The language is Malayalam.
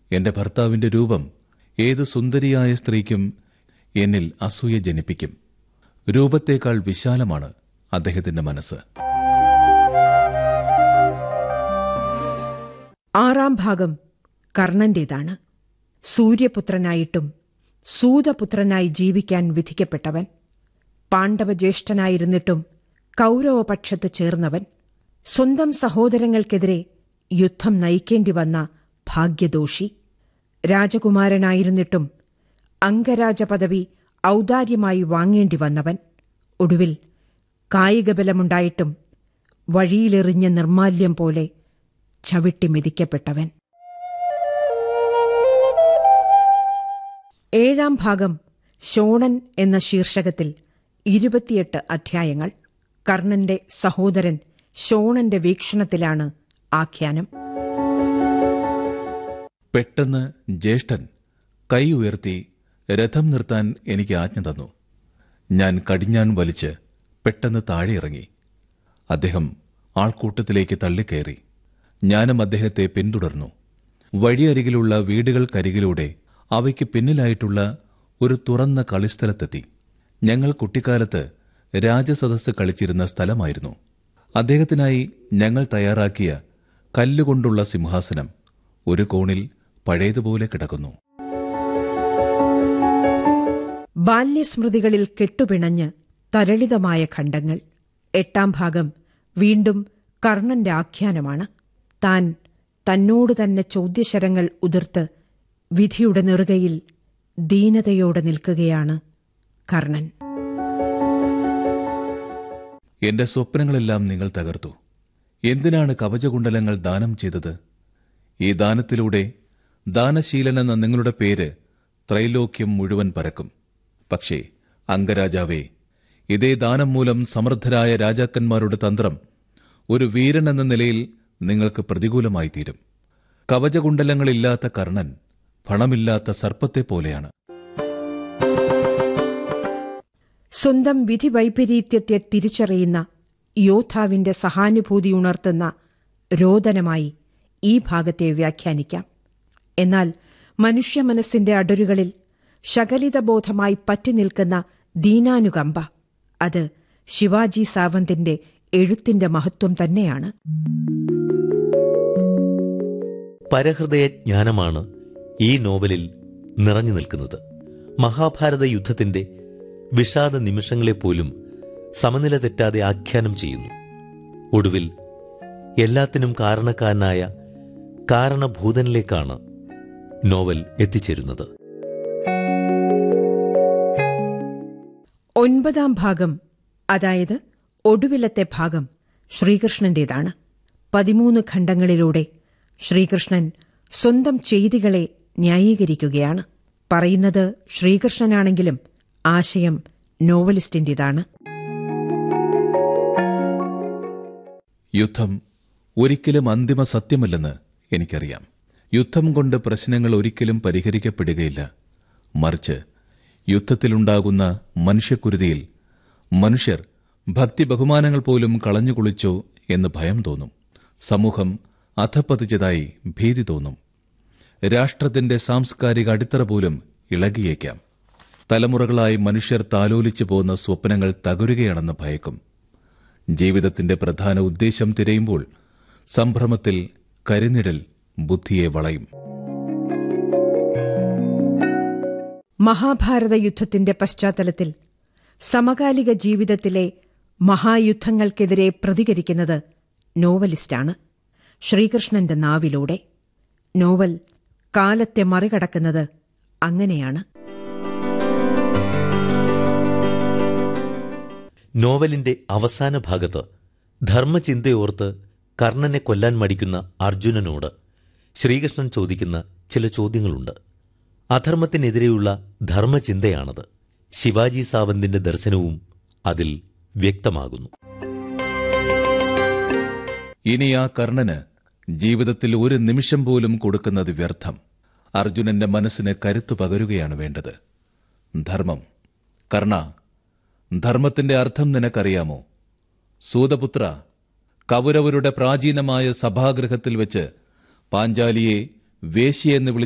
എന്റെ ഭർത്താവിന്റെ രൂപം ഏത് സുന്ദരിയായ സ്ത്രീക്കും എന്നിൽ അസൂയ ജനിപ്പിക്കും രൂപത്തേക്കാൾ വിശാലമാണ് അദ്ദേഹത്തിന്റെ മനസ്സ് ആറാം ഭാഗം കർണന്റേതാണ് സൂര്യപുത്രനായിട്ടും സൂതപുത്രനായി ജീവിക്കാൻ വിധിക്കപ്പെട്ടവൻ പാണ്ഡവജ്യേഷ്ഠനായിരുന്നിട്ടും കൗരവപക്ഷത്ത് ചേർന്നവൻ സ്വന്തം സഹോദരങ്ങൾക്കെതിരെ യുദ്ധം നയിക്കേണ്ടി വന്ന ഭാഗ്യദോഷി രാജകുമാരനായിരുന്നിട്ടും അംഗരാജ പദവി ഔദാര്യമായി വാങ്ങേണ്ടി വന്നവൻ ഒടുവിൽ കായികബലമുണ്ടായിട്ടും വഴിയിലെറിഞ്ഞ നിർമാല്യം പോലെ ചവിട്ടി മെതിക്കപ്പെട്ടവൻ ഏഴാം ഭാഗം ശോണൻ എന്ന ശീർഷകത്തിൽ ഇരുപത്തിയെട്ട് അധ്യായങ്ങൾ കർണന്റെ സഹോദരൻ ശോണന്റെ വീക്ഷണത്തിലാണ് ആഖ്യാനം പെട്ടെന്ന് ജ്യേഷ്ഠൻ കൈ ഉയർത്തി രഥം നിർത്താൻ എനിക്ക് ആജ്ഞ തന്നു ഞാൻ കടിഞ്ഞാൻ വലിച്ച് പെട്ടെന്ന് താഴെ ഇറങ്ങി അദ്ദേഹം ആൾക്കൂട്ടത്തിലേക്ക് തള്ളിക്കയറി ഞാനും അദ്ദേഹത്തെ പിന്തുടർന്നു വഴിയരികിലുള്ള വീടുകൾക്കരികിലൂടെ അവയ്ക്ക് പിന്നിലായിട്ടുള്ള ഒരു തുറന്ന കളിസ്ഥലത്തെത്തി ഞങ്ങൾ കുട്ടിക്കാലത്ത് രാജസദസ് കളിച്ചിരുന്ന സ്ഥലമായിരുന്നു അദ്ദേഹത്തിനായി ഞങ്ങൾ തയ്യാറാക്കിയ കല്ലുകൊണ്ടുള്ള സിംഹാസനം ഒരു കോണിൽ പഴയതുപോലെ കിടക്കുന്നു ബാല്യസ്മൃതികളിൽ കെട്ടുപിണഞ്ഞ് തരളിതമായ ഖണ്ഡങ്ങൾ എട്ടാം ഭാഗം വീണ്ടും കർണന്റെ ആഖ്യാനമാണ് താൻ തന്നോട് തന്നെ ചോദ്യശരങ്ങൾ ഉതിർത്ത് വിധിയുടെ നെറുകയിൽ ദീനതയോടെ നിൽക്കുകയാണ് കർണൻ എന്റെ സ്വപ്നങ്ങളെല്ലാം നിങ്ങൾ തകർത്തു എന്തിനാണ് കവചകുണ്ടലങ്ങൾ ദാനം ചെയ്തത് ഈ ദാനത്തിലൂടെ ദാനശീലനെന്ന നിങ്ങളുടെ പേര് ത്രൈലോക്യം മുഴുവൻ പരക്കും പക്ഷേ അംഗരാജാവേ ഇതേ ദാനം മൂലം സമൃദ്ധരായ രാജാക്കന്മാരുടെ തന്ത്രം ഒരു വീരൻ എന്ന നിലയിൽ നിങ്ങൾക്ക് പ്രതികൂലമായി തീരും കവചകുണ്ടലങ്ങളില്ലാത്ത കർണൻ പണമില്ലാത്ത സർപ്പത്തെ പോലെയാണ് സ്വന്തം വിധി വൈപരീത്യത്തെ തിരിച്ചറിയുന്ന യോദ്ധാവിന്റെ സഹാനുഭൂതി ഉണർത്തുന്ന രോദനമായി ഈ ഭാഗത്തെ വ്യാഖ്യാനിക്കാം എന്നാൽ മനുഷ്യ മനസ്സിന്റെ അടരുകളിൽ ശകലിതബോധമായി പറ്റി നിൽക്കുന്ന ദീനാനുകമ്പ അത് ശിവാജി സാവന്തിന്റെ എഴുത്തിന്റെ മഹത്വം തന്നെയാണ് പരഹൃദയ ജ്ഞാനമാണ് ഈ നോവലിൽ നിറഞ്ഞു നിൽക്കുന്നത് മഹാഭാരത യുദ്ധത്തിന്റെ വിഷാദ നിമിഷങ്ങളെപ്പോലും സമനില തെറ്റാതെ ആഖ്യാനം ചെയ്യുന്നു ഒടുവിൽ എല്ലാത്തിനും കാരണക്കാരനായ കാരണഭൂതനിലേക്കാണ് നോവൽ എത്തിച്ചേരുന്നത് ഒൻപതാം ഭാഗം അതായത് ഒടുവിലത്തെ ഭാഗം ശ്രീകൃഷ്ണന്റേതാണ് പതിമൂന്ന് ഖണ്ഡങ്ങളിലൂടെ ശ്രീകൃഷ്ണൻ സ്വന്തം ചെയ്തികളെ ന്യായീകരിക്കുകയാണ് പറയുന്നത് ശ്രീകൃഷ്ണനാണെങ്കിലും ആശയം നോവലിസ്റ്റിന്റേതാണ് യുദ്ധം ഒരിക്കലും അന്തിമ സത്യമല്ലെന്ന് എനിക്കറിയാം യുദ്ധം കൊണ്ട് പ്രശ്നങ്ങൾ ഒരിക്കലും പരിഹരിക്കപ്പെടുകയില്ല മറിച്ച് യുദ്ധത്തിലുണ്ടാകുന്ന മനുഷ്യക്കുരുതിയിൽ മനുഷ്യർ ഭക്തി ബഹുമാനങ്ങൾ പോലും കളഞ്ഞുകുളിച്ചോ എന്ന് ഭയം തോന്നും സമൂഹം അധപ്പതിച്ചതായി ഭീതി തോന്നും രാഷ്ട്രത്തിന്റെ സാംസ്കാരിക അടിത്തറ പോലും ഇളകിയേക്കാം തലമുറകളായി മനുഷ്യർ താലോലിച്ചു പോകുന്ന സ്വപ്നങ്ങൾ തകരുകയാണെന്ന് ഭയക്കും ജീവിതത്തിന്റെ പ്രധാന ഉദ്ദേശം തിരയുമ്പോൾ സംഭ്രമത്തിൽ കരിനിഴൽ ബുദ്ധിയെ വളയും മഹാഭാരത യുദ്ധത്തിന്റെ പശ്ചാത്തലത്തിൽ സമകാലിക ജീവിതത്തിലെ മഹായുദ്ധങ്ങൾക്കെതിരെ പ്രതികരിക്കുന്നത് നോവലിസ്റ്റാണ് ശ്രീകൃഷ്ണന്റെ നാവിലൂടെ നോവൽ കാലത്തെ മറികടക്കുന്നത് അങ്ങനെയാണ് നോവലിന്റെ അവസാന ഭാഗത്ത് ധർമ്മചിന്തയോർത്ത് കർണനെ കൊല്ലാൻ മടിക്കുന്ന അർജുനനോട് ശ്രീകൃഷ്ണൻ ചോദിക്കുന്ന ചില ചോദ്യങ്ങളുണ്ട് അധർമ്മത്തിനെതിരെയുള്ള ധർമ്മചിന്തയാണത് ശിവാജി സാവന്തിന്റെ ദർശനവും അതിൽ വ്യക്തമാകുന്നു ഇനി ആ കർണന് ജീവിതത്തിൽ ഒരു നിമിഷം പോലും കൊടുക്കുന്നത് വ്യർത്ഥം അർജുനന്റെ മനസ്സിന് കരുത്തു പകരുകയാണ് വേണ്ടത് ധർമ്മം കർണ ധർമ്മത്തിന്റെ അർത്ഥം നിനക്കറിയാമോ സൂതപുത്ര കൗരവരുടെ പ്രാചീനമായ സഭാഗൃഹത്തിൽ വെച്ച് പാഞ്ചാലിയെ വേശ്യയെന്ന് വിളിച്ചു